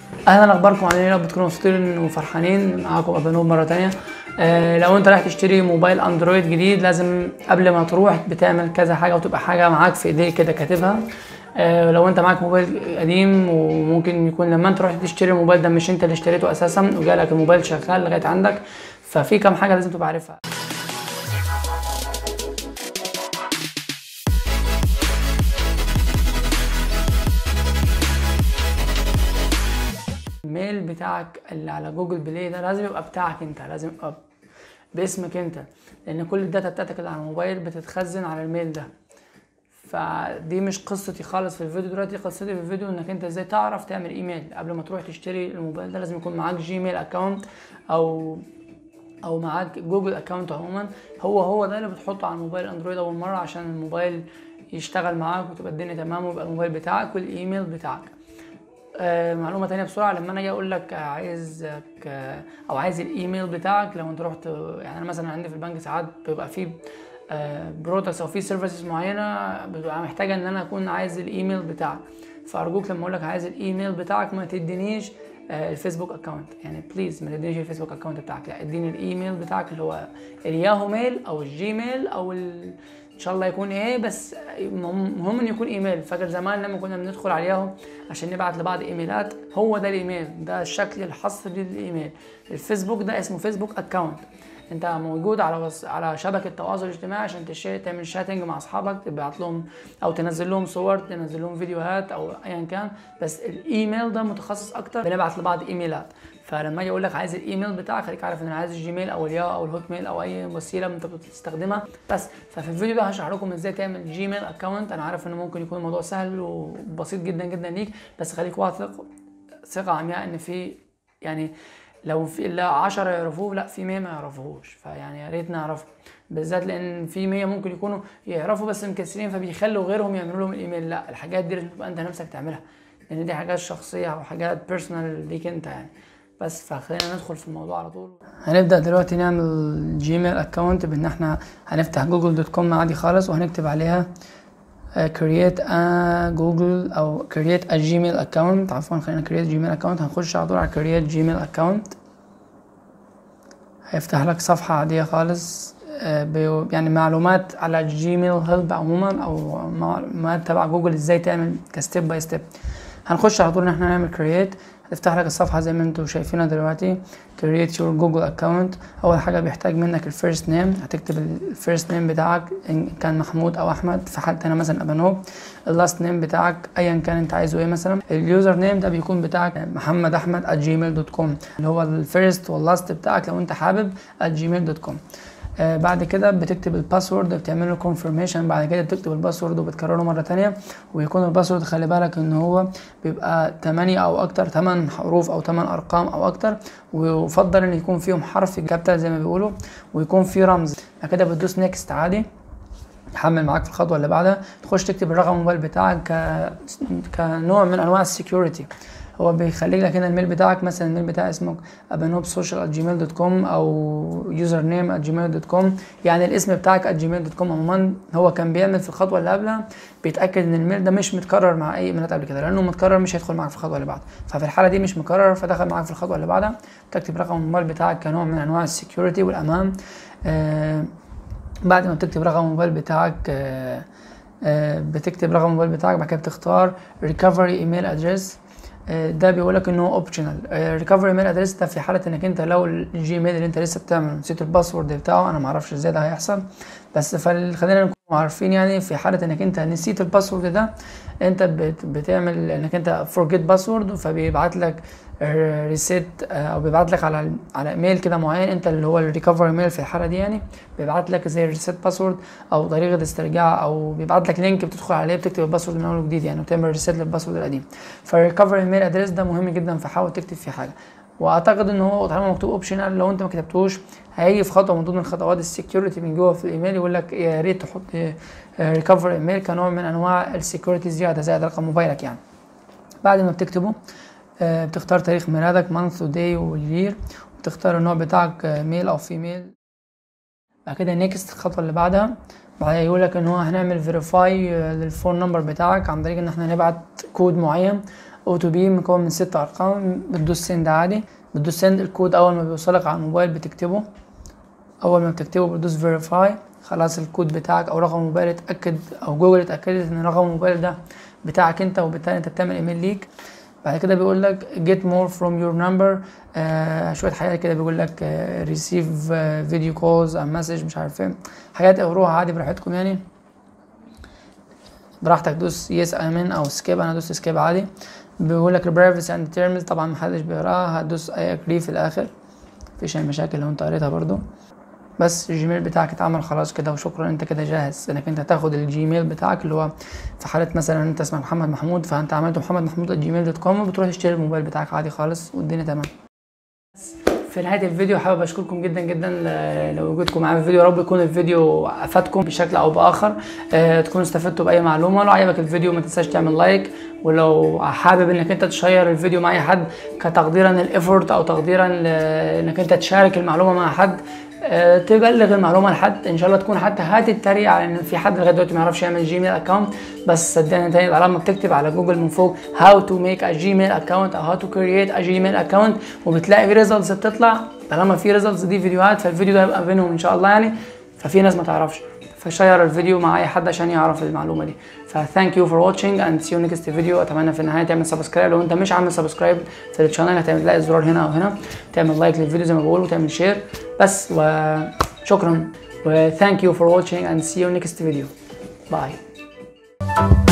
اهلا اخباركم عاملين ايه بتكونوا مبسوطين وفرحانين معاكم ابانوب مره تانية آه لو انت رايح تشتري موبايل اندرويد جديد لازم قبل ما تروح بتعمل كذا حاجه وتبقى حاجه معاك في ايديك كده كاتبها آه لو انت معاك موبايل قديم وممكن يكون لما انت رحت تشتري الموبايل ده مش انت اللي اشتريته اساسا وجالك الموبايل شغال لغايه عندك ففي كام حاجه لازم تبقى عارفها الميل بتاعك اللي على جوجل بلاي ده لازم يبقى بتاعك انت لازم يبقى باسمك انت لان كل الداتا بتاعتك اللي على الموبايل بتتخزن على الميل ده فدي مش قصتي خالص في الفيديو دلوقتي قصتي في الفيديو انك انت ازاي تعرف تعمل ايميل قبل ما تروح تشتري الموبايل ده لازم يكون معاك جيميل اكونت او او معاك جوجل اكونت عموما هو هو ده اللي بتحطه على الموبايل اندرويد اول مره عشان الموبايل يشتغل معاك وتبقى الدنيا تمام ويبقى الموبايل بتاعك والايميل بتاعك آه معلومه تانية بسرعه لما انا اجي اقول لك عايزك آه او عايز الايميل بتاعك لو انت رحت يعني انا مثلا عندي في البنك ساعات بيبقى فيه آه برودكتس او في سيرفيسز معينه بتبقى محتاجه ان انا اكون عايز الايميل بتاعك فارجوك لما اقول لك عايز الايميل بتاعك ما تدينيش الفيسبوك اكونت يعني بليز ما تدينيش الفيسبوك اكونت بتاعك لا اديني الايميل بتاعك اللي هو الياهو ميل او الجيميل او ال... ان شاء الله يكون ايه بس مهم ان يكون ايميل فاكر زمان لما كنا بندخل على الياهو عشان نبعت لبعض ايميلات هو ده الايميل ده الشكل الحصري للايميل الفيسبوك ده اسمه فيسبوك اكونت انت موجود على وص... على شبكه التواصل الاجتماعي عشان تشي... تعمل شاتنج مع اصحابك تبعت لهم او تنزل لهم صور تنزل لهم فيديوهات او ايا كان بس الايميل ده متخصص اكتر بنبعت لبعض ايميلات فلما اجي اقول لك عايز الايميل بتاعك خليك عارف ان انا عايز الجيميل او الياهو او الهوت ميل او اي وسيله انت بتستخدمها بس ففي الفيديو ده هشرح لكم ازاي تعمل جيميل اكونت انا عارف انه ممكن يكون الموضوع سهل وبسيط جدا جدا ليك بس خليك واثق ثقه عمياء ان في يعني لو في لا 10 يعرفوه لا في 100 ما يعرفوهوش فيعني يا ريت نعرفه بالذات لان في 100 ممكن يكونوا يعرفوا بس مكسرين فبيخلوا غيرهم يعملوا لهم الايميل لا الحاجات دي لازم تبقى انت نفسك تعملها لان دي حاجات شخصيه او حاجات بيرسونال ليك انت يعني بس فخلينا ندخل في الموضوع على طول هنبدا دلوقتي نعمل جيميل اكونت بان احنا هنفتح جوجل دوت كوم عادي خالص وهنكتب عليها كرييت ا جوجل او كرييت ا جيميل اكونت عفوا خلينا كرييت جيميل اكونت هنخش على طول على كرييت جيميل اكونت هيفتح لك صفحة عادية خالص يعني معلومات على جيميل هيلب عموما او معلومات تبع جوجل ازاي تعمل كستيب باي ستيب هنخش على طول ان احنا نعمل كرييت هتفتح لك الصفحة زي ما انتم شايفينها دلوقتي create your google account اول حاجة بيحتاج منك الفيرست نيم هتكتب الفيرست نيم بتاعك ان كان محمود او احمد في حالتي انا مثلا ابانوب اللاست نيم بتاعك ايا كان انت عايزه ايه مثلا اليوزر نيم ده بيكون بتاعك محمد احمد at gmail.com اللي هو الفيرست واللاست بتاعك لو انت حابب at gmail.com آه بعد كده بتكتب الباسورد بتعمل له كونفirmation بعد كده بتكتب الباسورد وبتكرره مره تانية ويكون الباسورد خلي بالك ان هو بيبقى 8 او اكتر 8 حروف او 8 ارقام او اكتر ويفضل ان يكون فيهم حرف كابيتال زي ما بيقولوا ويكون فيه رمز بعد كده بتدوس نيكست عادي يحمل معاك في الخطوه اللي بعدها تخش تكتب الرقم الموبايل بتاعك ك... كنوع من انواع السكيورتي هو بيخليك لك هنا الميل بتاعك مثلا الميل بتاعي اسمه ابانوب سوشيال جيميل دوت كوم او يوزر نيم جيميل دوت كوم يعني الاسم بتاعك جيميل دوت كوم عموما هو كان بيعمل في الخطوه اللي قبلها بيتاكد ان الميل ده مش متكرر مع اي ايميلات قبل كده لانه متكرر مش هيدخل معاك في الخطوه اللي بعدها ففي الحاله دي مش مكرر فدخل معاك في الخطوه اللي بعدها تكتب رقم الموبايل بتاعك كنوع من انواع السكيورتي والامان آه بعد ما بتكتب رقم الموبايل بتاعك آه آه بتكتب رقم الموبايل بتاعك بعد كده بتختار ريكفري ايميل ادريس ده بيقول لك ان هو اوبشنال ريكفري ميل ادريس ده في حاله انك انت لو الجيميل اللي انت لسه بتعمل نسيت الباسورد بتاعه انا ما اعرفش ازاي ده هيحصل بس خلينا نكون عارفين يعني في حاله انك انت نسيت الباسورد ده انت بت بتعمل انك انت فورجيت باسورد فبيبعت لك ريسيت او بيبعت لك على على ايميل كده معين انت اللي هو الريكفري ميل في الحاله دي يعني بيبعت لك زي ريسيت باسورد او طريقه استرجاع او بيبعت لك لينك بتدخل عليه بتكتب الباسورد من اول وجديد يعني وتعمل ريسيت للباسورد القديم فالريكفري ميل ادريس ده مهم جدا فحاول تكتب فيه حاجه واعتقد ان هو طالما مكتوب اوبشنال لو انت ما كتبتوش هيجي في خطوه من ضمن خطوات السكيورتي من جوه في الايميل يقول لك يا ريت تحط ريكفري ايميل كنوع من انواع السكيورتي زياده زائد رقم موبايلك يعني بعد ما بتكتبه بتختار تاريخ ميلادك مانث وداي والير وتختار النوع بتاعك ميل او فيميل بعد كده نيكست الخطوه اللي بعدها بعدها يقول لك ان هو هنعمل فيريفاي للفون نمبر بتاعك عن طريق ان احنا نبعت كود معين او تو بي مكون من ست ارقام بتدوس سند عادي بتدوس سند الكود اول ما بيوصلك على الموبايل بتكتبه اول ما بتكتبه بتدوس فيريفاي خلاص الكود بتاعك او رقم الموبايل اتاكد او جوجل اتاكدت ان رقم الموبايل ده بتاعك انت وبالتالي انت بتعمل ايميل ليك بعد كده بيقول لك get more from your number آه شويه حاجات كده بيقول لك آه receive آه video calls and message مش عارف ايه حاجات اقروها عادي براحتكم يعني براحتك دوس يس امين او سكيب انا دوست سكيب عادي بيقول لك privacy and terms طبعا محدش بيقراها هتدوس اي اجري في الاخر مفيش اي مشاكل لو انت قريتها برضو بس الجيميل بتاعك اتعمل خلاص كده وشكرا انت كده جاهز انك انت تاخد الجيميل بتاعك اللي هو في حاله مثلا انت اسمك محمد محمود فانت عملت محمد محمود جيميل دوت كوم وبتروح تشتري الموبايل بتاعك عادي خالص والدنيا تمام في نهايه الفيديو حابب اشكركم جدا جدا ل- لوجودكم معايا في الفيديو يا رب يكون الفيديو افادكم بشكل او باخر أه تكونوا استفدتوا باي معلومه لو عجبك الفيديو ما تنساش تعمل لايك ولو حابب انك انت تشير الفيديو مع اي حد كتقديرا للايفورت او تقديرا ل- انك انت تشارك المعلومه مع حد أه تبلغ المعلومه لحد ان شاء الله تكون حتى هتتريق على ان في حد لغايه دلوقتي ما يعرفش يعمل جيميل اكونت بس صدقني تاني لما بتكتب على جوجل من فوق how to make a gmail account او how to create a gmail account وبتلاقي في ريزلتس بتطلع طالما في ريزلتس دي فيديوهات فالفيديو ده هيبقى بينهم ان شاء الله يعني ففي ناس ما تعرفش فشير الفيديو مع اي حد عشان يعرف المعلومه دي فثانك يو فور واتشنج اند سي يو نيكست فيديو اتمنى في النهايه تعمل سبسكرايب لو انت مش عامل سبسكرايب في الشانل هتعمل تلاقي الزرار هنا او هنا تعمل لايك للفيديو زي ما بقول وتعمل شير بس وشكرا وثانك يو فور واتشنج اند سي يو نيكست فيديو باي